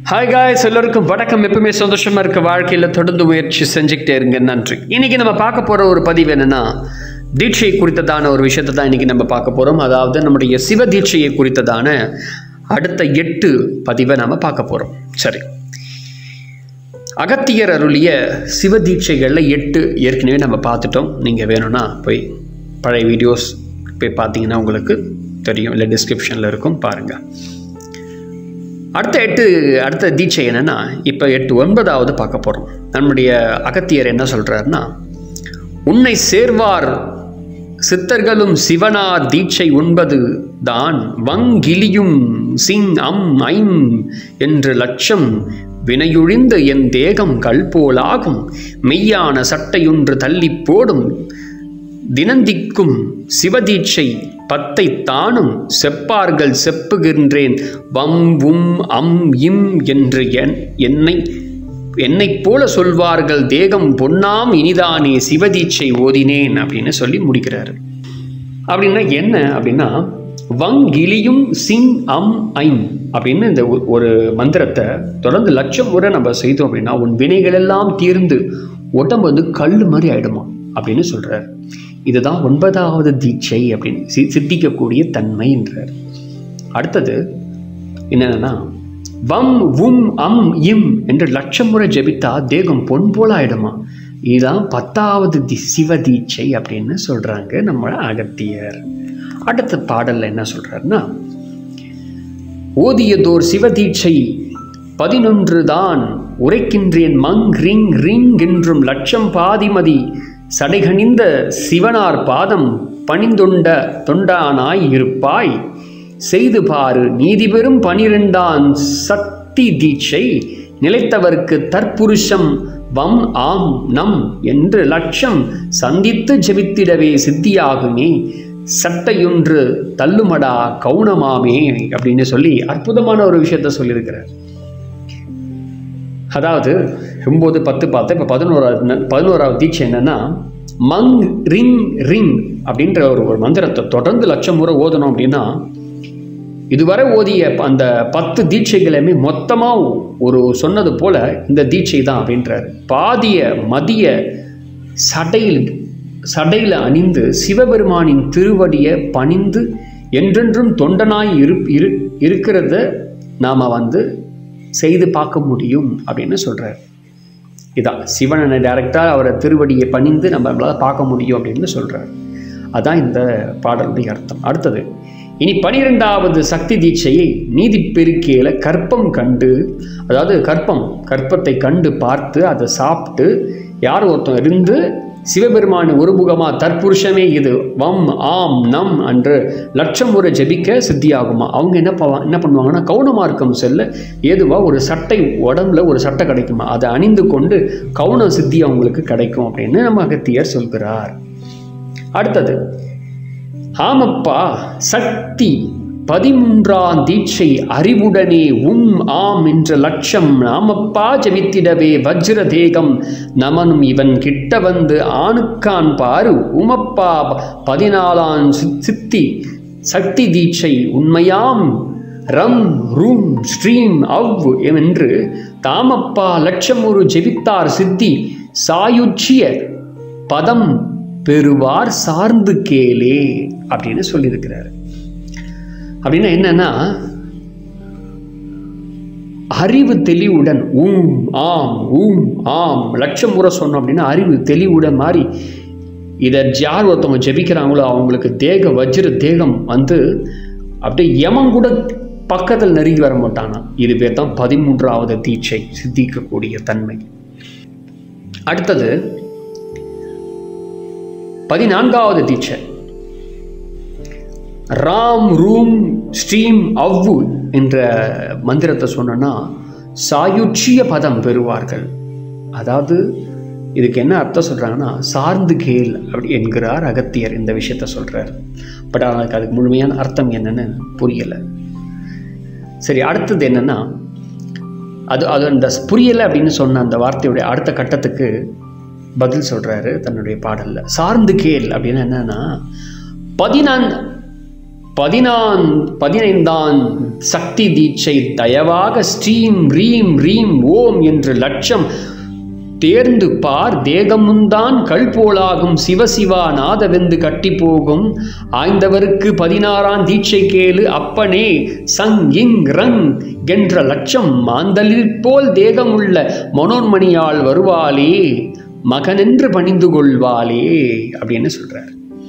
hi guys எல்லோருக்கும் வணக்கம் எப்பவுமே சந்தோஷமா இருக்க வாழ்க்கையில் தொடர்ந்து முயற்சி செஞ்சுக்கிட்டே இருங்க நன்றி இன்னைக்கு நம்ம பார்க்க போற ஒரு பதிவு என்னன்னா தீட்சை குறித்ததான ஒரு விஷயத்தை தான் இன்னைக்கு நம்ம பார்க்க போறோம் அதாவது நம்முடைய சிவ தீட்சையை குறித்ததான அடுத்த எட்டு பதிவை நம்ம பார்க்க போறோம் சரி அகத்தியர் அருளிய சிவ தீட்சைகளில் எட்டு ஏற்கனவே நம்ம பார்த்துட்டோம் நீங்கள் வேணும்னா போய் பழைய வீடியோஸ் போய் பார்த்தீங்கன்னா உங்களுக்கு தெரியும் இல்லை டிஸ்கிரிப்ஷனில் இருக்கும் பாருங்கள் அடுத்த எட்டு அடுத்த தீட்சை என்னன்னா இப்போ எட்டு ஒன்பதாவது பார்க்க போகிறோம் நம்முடைய அகத்தியர் என்ன சொல்கிறாருன்னா உன்னை சேர்வார் சித்தர்களும் சிவனார் தீட்சை உண்பது தான் வங்கிலியும் சிங் அம் ஐம் என்று லட்சம் வினையுழிந்து என் தேகம் கல்போலாகும் மெய்யான சட்டையொன்று தள்ளிப் போடும் தினந்திக்கும் சிவதீட்சை பத்தை தானும் செப்பார்கள் செப்புகின்றேன் வம் உம் அம் இம் என்று என் என்னை என்னைப் போல சொல்வார்கள் தேகம் பொன்னாம் இனிதானே சிவதீட்சை ஓதினேன் அப்படின்னு சொல்லி முடிக்கிறாரு அப்படின்னா என்ன அப்படின்னா வங்கிலியும் சிங் அம் ஐம் அப்படின்னு இந்த ஒ- ஒரு மந்திரத்தை தொடர்ந்து லட்சம் முறை நம்ம செய்தோம் அப்படின்னா உன் வினைகள் எல்லாம் தீர்ந்து உடம்பு வந்து கல் மாதிரி ஆயிடுமா அப்படின்னு சொல்றார் இதுதான் ஒன்பதாவது தீட்சை அப்படின்னு சி- சித்திக்கக்கூடிய தன்மை என்றார் அடுத்தது என்னன்னா வம் உம் அம் இம் என்று லட்சம் முறை ஜெபித்தா தேகம் பொன் போல ஆயிடுமா இதுதான் பத்தாவது தி சிவ தீட்சை அப்படின்னு சொல்றாங்க நம்ம அகத்தியர் அடுத்த பாடல்ல என்ன சொல்றாருன்னா ஓதியதோர் சிவதீட்சை பதினொன்று தான் உரைக்கின்றேன் மங் ரிங் ரிங் என்றும் லட்சம் பாதிமதி சடைகணிந்த சிவனார் பாதம் பணிந்துண்ட தொண்டானாய் இருப்பாய் செய்து பாரு நீதி பெறும் பனிரெண்டாம் சக்தி தீட்சை நிலைத்தவர்க்கு தற்புருஷம் வம் ஆம் நம் என்று லட்சம் சந்தித்து ஜெபித்திடவே சித்தியாகுமே சட்டையொன்று தள்ளுமடா கவுனமாமே அப்படின்னு சொல்லி அற்புதமான ஒரு விஷயத்த சொல்லியிருக்கிறார் அதாவது ஒம்பது பத்து பார்த்து இப்போ பதினோராவது ந- பதினோராவது தீட்சை என்னன்னா மங் ரிங் ரிங் அப்படின்ற ஒரு ஒரு மந்திரத்தை தொடர்ந்து லட்சம் முறை ஓதணும் அப்படின்னா இதுவரை ஓதிய அந்த பத்து தீட்சைகளுமே மொத்தமாக ஒரு சொன்னது போல இந்த தீட்சை தான் அப்படின்றார் பாதிய மதிய சடையில் சடையில் அணிந்து சிவபெருமானின் திருவடியை பணிந்து என்றென்றும் தொண்டனாய் இரு இரு இருக்கிறத நாம் வந்து செய்து பார்க்க முடியும் அப்படின்னு சொல்கிறார் இதான் சிவனை டைரக்டாக அவரை திருவடியை பணிந்து நம்ம நம்மளால பார்க்க முடியும் அப்படின்னு சொல்கிறார் அதான் இந்த பாடலுடைய அர்த்தம் அடுத்தது இனி பனிரெண்டாவது சக்தி தீட்சையை நீதி பெருக்கையில கற்பம் கண்டு அதாவது கற்பம் கற்பத்தை கண்டு பார்த்து அதை சாப்பிட்டு யார் ஒருத்தன் இருந்து சிவபெருமான் ஒருமுகமா தற்புருஷமே இது வம் ஆம் நம் என்று லட்சம் முறை ஜெபிக்க சித்தியாகுமா அவங்க என்ன பவா என்ன பண்ணுவாங்கன்னா கவுனமார்க்கம் செல்ல ஏதுவா ஒரு சட்டை உடம்புல ஒரு சட்டை கிடைக்குமா அதை அணிந்து கொண்டு கவுன சித்தி அவங்களுக்கு கிடைக்கும் அப்படின்னு நம்ம அகத்தியர் சொல்கிறார் அடுத்தது ஆமப்பா சக்தி பதிமூன்றாம் தீட்சை அறிவுடனே உம் ஆம் என்ற லட்சம் நாமப்பா ஜெபித்திடவே வஜ்ர தேகம் நமனும் இவன் கிட்ட வந்து ஆணுக்கான் பாரு உமப்பா பதினாலாம் சி- சித்தி சக்தி தீட்சை உண்மையாம் ரம் ரூம் ஸ்ரீம் அவ் என்று தாமப்பா லட்சமுரு ஜெபித்தார் சித்தி சாயுச்சிய பதம் பெறுவார் சார்ந்து கேளே அப்படின்னு சொல்லியிருக்கிறார் அப்படின்னா என்னன்னா அறிவு தெளிவுடன் ஊம் ஆம் ஊம் ஆம் லட்சம் முறை சொன்னோம் அப்படின்னா அறிவு தெளிவுடன் மாறி இதை யார் ஒருத்தவங்க ஜெபிக்கிறாங்களோ அவங்களுக்கு தேக வஜ்ர தேகம் வந்து அப்படியே யமன் கூட பக்கத்தில் நெருங்கி வர மாட்டானா இது பேர் தான் பதிமூன்றாவது தீட்சை சித்திக்கக்கூடிய தன்மை அடுத்தது பதினான்காவது தீட்சை ராம் ரூம் ஸ்ரீம் அவ்வு என்ற மந்திரத்தை சொன்னோன்னா சாயுச்சிய பதம் பெறுவார்கள் அதாவது இதுக்கு என்ன அர்த்தம் சொல்கிறாங்கன்னா சார்ந்து கேள் அப்படி என்கிறார் அகத்தியர் இந்த விஷயத்த சொல்கிறார் பட் அவனுக்கு அதுக்கு முழுமையான அர்த்தம் என்னன்னு புரியலை சரி அடுத்தது என்னன்னா அது அது அந்த புரியலை அப்படின்னு சொன்ன அந்த வார்த்தையுடைய அடுத்த கட்டத்துக்கு பதில் சொல்கிறாரு தன்னுடைய பாடலில் சார்ந்து கேள் அப்படின்னு என்னன்னா பதினான் பதினான் பதினைந்தான் சக்தி தீட்சை தயவாக ஸ்ரீம் ரீம் ரீம் ஓம் என்று லட்சம் தேர்ந்து பார் தேகமுந்தான் கல் போலாகும் சிவசிவா நாதவெந்து கட்டி போகும் ஆய்ந்தவருக்கு பதினாறாம் தீட்சை கேளு அப்பனே சங் இங் ரங் என்ற லட்சம் மாந்தலில் போல் தேகமுள்ள மனோன்மணியால் வருவாளே மகனென்று பணிந்து கொள்வாளே அப்படின்னு சொல்றார்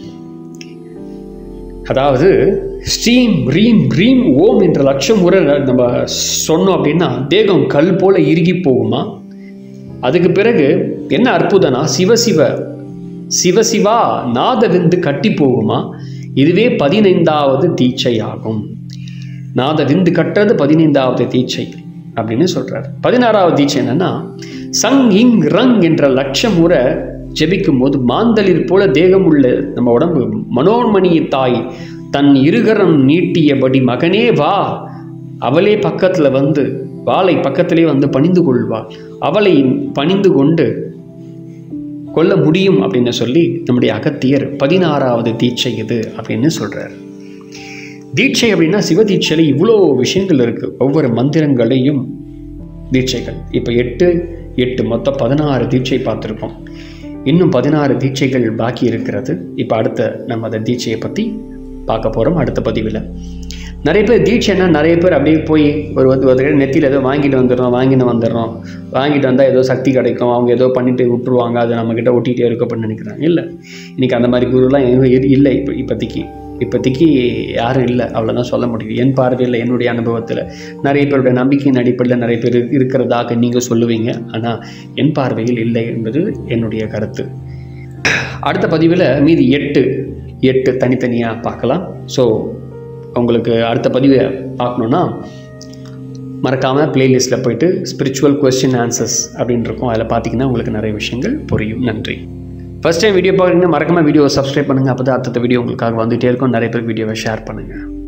அதாவது ஸ்ரீம் ரீம் ரீம் ஓம் என்ற லட்சம் முறை நம்ம சொன்னோம் அப்படின்னா தேகம் கல் போல இறுகி போகுமா அதுக்கு பிறகு என்ன அற்புதம்னா சிவசிவ சிவசிவா நாதவிந்து கட்டி போகுமா இதுவே பதினைந்தாவது தீட்சை ஆகும் நாத விந்து கட்டுறது பதினைந்தாவது தீட்சை அப்படின்னு சொல்றார் பதினாறாவது தீட்சை என்னன்னா சங் இங் ரங் என்ற லட்சம் முறை ஜெபிக்கும் போது மாந்தளிர் போல தேகம் உள்ள நம்ம உடம்பு மனோன்மணி தாய் தன் இருகரம் நீட்டியபடி மகனே வா அவளே பக்கத்துல வந்து வாளை பக்கத்திலே வந்து பணிந்து கொள்வாள் அவளை பணிந்து கொண்டு கொள்ள முடியும் அப்படின்னு சொல்லி நம்முடைய அகத்தியர் பதினாறாவது தீட்சை இது அப்படின்னு சொல்றார் தீட்சை அப்படின்னா சிவ தீட்சையில் இவ்வளோ விஷயங்கள் இருக்கு ஒவ்வொரு மந்திரங்களையும் தீட்சைகள் இப்போ எட்டு எட்டு மொத்தம் பதினாறு தீட்சை பார்த்துருக்கோம் இன்னும் பதினாறு தீட்சைகள் பாக்கி இருக்கிறது இப்போ அடுத்த நம்ம அந்த தீட்சையை பற்றி பார்க்க போகிறோம் அடுத்த பதிவில் நிறைய பேர் தீட்சைன்னா நிறைய பேர் அப்படியே போய் ஒரு வந்து ஒரு நெத்தியில் ஏதோ வாங்கிட்டு வந்துடுறோம் வாங்கிட்டு வந்துடுறோம் வாங்கிட்டு வந்தால் ஏதோ சக்தி கிடைக்கும் அவங்க ஏதோ பண்ணிட்டு விட்டுருவாங்க அதை நம்மக்கிட்ட ஒட்டிகிட்டே இருக்க அப்படின்னு நினைக்கிறாங்க இல்லை இன்றைக்கி அந்த மாதிரி குருலாம் எதுவும் இரு- இல்லை இப்போ இப்போதைக்கு இப்போதைக்கு யாரும் இல்லை அவ்வளோதான் சொல்ல முடியும் என் பார்வையில் என்னுடைய அனுபவத்தில் நிறைய பேருடைய நம்பிக்கையின் அடிப்படையில் நிறைய பேர் இருக்கிறதாக நீங்கள் சொல்லுவீங்க ஆனால் என் பார்வையில் இல்லை என்பது என்னுடைய கருத்து அடுத்த பதிவில் மீதி எட்டு எட்டு தனித்தனியாக பார்க்கலாம் ஸோ உங்களுக்கு அடுத்த பதிவை பார்க்கணுன்னா மறக்காமல் பிளேலிஸ்ட்டில் போயிட்டு ஸ்பிரிச்சுவல் கொஸ்டின் ஆன்சர்ஸ் அப்படின்னு இருக்கும் அதில் பார்த்தீங்கன்னா உங்களுக்கு நிறைய விஷயங்கள் புரியும் நன்றி ஃபர்ஸ்ட் டைம் வீடியோ பார்க்குறீங்கன்னா மறக்காமல் வீடியோவை சப்ஸ்கிரைப் பண்ணுங்கள் அப்போ தான் அடுத்த வீடியோ உங்களுக்காக வந்துகிட்டே இருக்கும் நிறைய பேர் வீடியோவை ஷேர் பண்ணுங்கள்